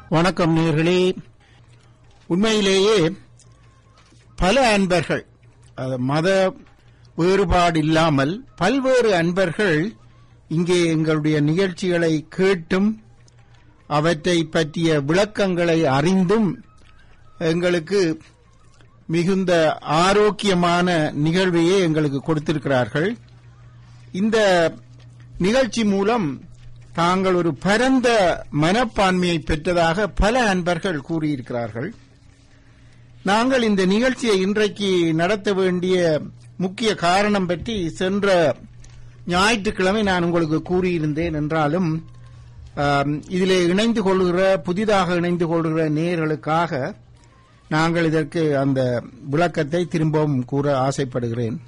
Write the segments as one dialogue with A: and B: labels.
A: வணக்கம் நேர்களே உண்மையிலேயே பல அன்பர்கள் அது மத வேறுபாடு இல்லாமல் பல்வேறு அன்பர்கள் இங்கே எங்களுடைய நிகழ்ச்சிகளை கேட்டும் அவற்றை பற்றிய விளக்கங்களை அறிந்தும் எங்களுக்கு மிகுந்த ஆரோக்கியமான நிகழ்வையே எங்களுக்கு கொடுத்திருக்கிறார்கள் இந்த நிகழ்ச்சி மூலம் தாங்கள் ஒரு பரந்த மனப்பான்மையை பெற்றதாக பல அன்பர்கள் கூறியிருக்கிறார்கள் நாங்கள் இந்த நிகழ்ச்சியை இன்றைக்கு நடத்த வேண்டிய முக்கிய காரணம் பற்றி சென்ற ஞாயிற்றுக்கிழமை நான் உங்களுக்கு கூறியிருந்தேன் என்றாலும் ஆம், இதிலே இணைந்து கொள்கிற புதிதாக இணைந்து கொள்கிற நேயர்களுக்காக நாங்கள் இதற்கு அந்த விளக்கத்தை திரும்பவும் கூற ஆசைப்படுகிறேன்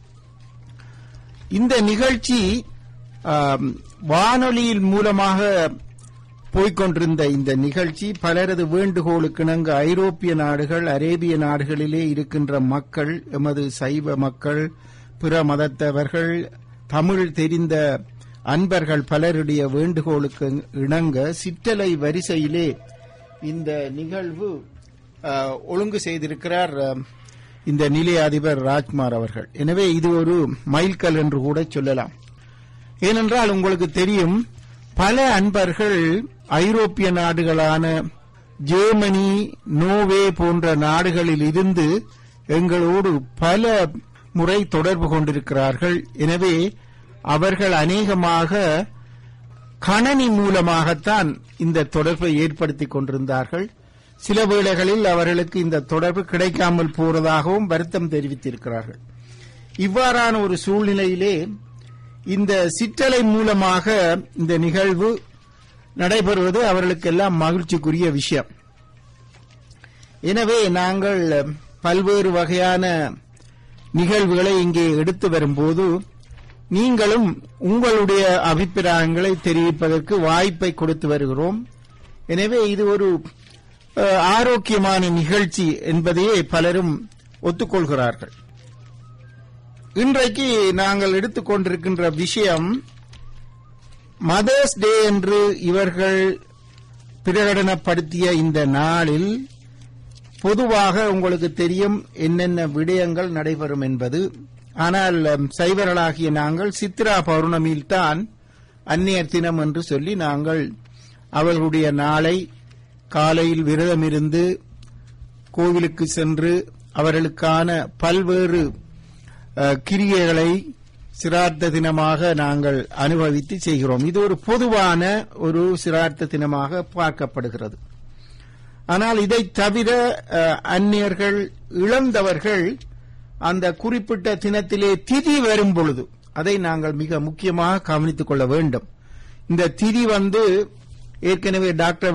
A: இந்த நிகழ்ச்சி ஆம், வானொலியில் மூலமாக போய்க்கொண்டிருந்த இந்த நிகழ்ச்சி பலரது வேண்டுகோளுக்கிணங்க ஐரோப்பிய நாடுகள் அரேபிய நாடுகளிலே இருக்கின்ற மக்கள் எமது சைவ மக்கள் பிற மதத்தவர்கள் தமிழ் தெரிந்த அன்பர்கள் பலருடைய வேண்டுகோளுக்கு இணங்க சிற்றலை வரிசையிலே இந்த நிகழ்வு ஆ, ஒழுங்கு செய்திருக்கிறார் ஆ, இந்த நிலைய அதிபர் ராஜ்குமார் அவர்கள் எனவே இது ஒரு மைல்கல் என்று கூட சொல்லலாம் ஏனென்றால் உங்களுக்கு தெரியும் பல அன்பர்கள் ஐரோப்பிய நாடுகளான ஜெர்மனி நோவே போன்ற நாடுகளில் இருந்து எங்களோடு பல முறை தொடர்பு கொண்டிருக்கிறார்கள் எனவே அவர்கள் அநேகமாக கணனி மூலமாகத்தான் இந்த தொடர்பை ஏற்படுத்திக் கொண்டிருந்தார்கள் சில வேளைகளில் அவர்களுக்கு இந்த தொடர்பு கிடைக்காமல் போறதாகவும் வருத்தம் தெரிவித்திருக்கிறார்கள் இவ்வாறான ஒரு சூழ்நிலையிலே இந்த சிற்றலை மூலமாக இந்த நிகழ்வு நடைபெறுவது அவர்களுக்கெல்லாம் மகிழ்ச்சிக்குரிய விஷயம் எனவே நாங்கள் பல்வேறு வகையான நிகழ்வுகளை இங்கே எடுத்து வரும்போது நீங்களும் உங்களுடைய அபிப்பிராயங்களை தெரிவிப்பதற்கு வாய்ப்பை கொடுத்து வருகிறோம் எனவே இது ஒரு அஹ், ஆரோக்கியமான நிகழ்ச்சி என்பதையே பலரும் ஒத்துக்கொள்கிறார்கள் இன்றைக்கு நாங்கள் எடுத்துக்கொண்டிருக்கின்ற விஷயம் மதர்ஸ் டே என்று இவர்கள் பிரகடனப்படுத்திய இந்த நாளில் பொதுவாக உங்களுக்கு தெரியும் என்னென்ன விடயங்கள் நடைபெறும் என்பது ஆனால் அம், சைவர்களாகிய நாங்கள் சித்ரா பௌர்ணமியில்தான் அந்நியர் தினம் என்று சொல்லி நாங்கள் அவர்களுடைய நாளை காலையில் விரதமிருந்து கோவிலுக்கு சென்று அவர்களுக்கான பல்வேறு அஹ், கிரியைகளை சிரார்த்த தினமாக நாங்கள் அனுபவித்து செய்கிறோம் இது ஒரு பொதுவான ஒரு சிரார்த்த தினமாக பார்க்கப்படுகிறது ஆனால் இதை தவிர அஹ், அந்நியர்கள் இழந்தவர்கள் அந்த குறிப்பிட்ட தினத்திலே திதி வரும் பொழுது அதை நாங்கள் மிக முக்கியமாக கவனித்துக் கொள்ள வேண்டும் இந்த திதி வந்து ஏற்கனவே டாக்டர்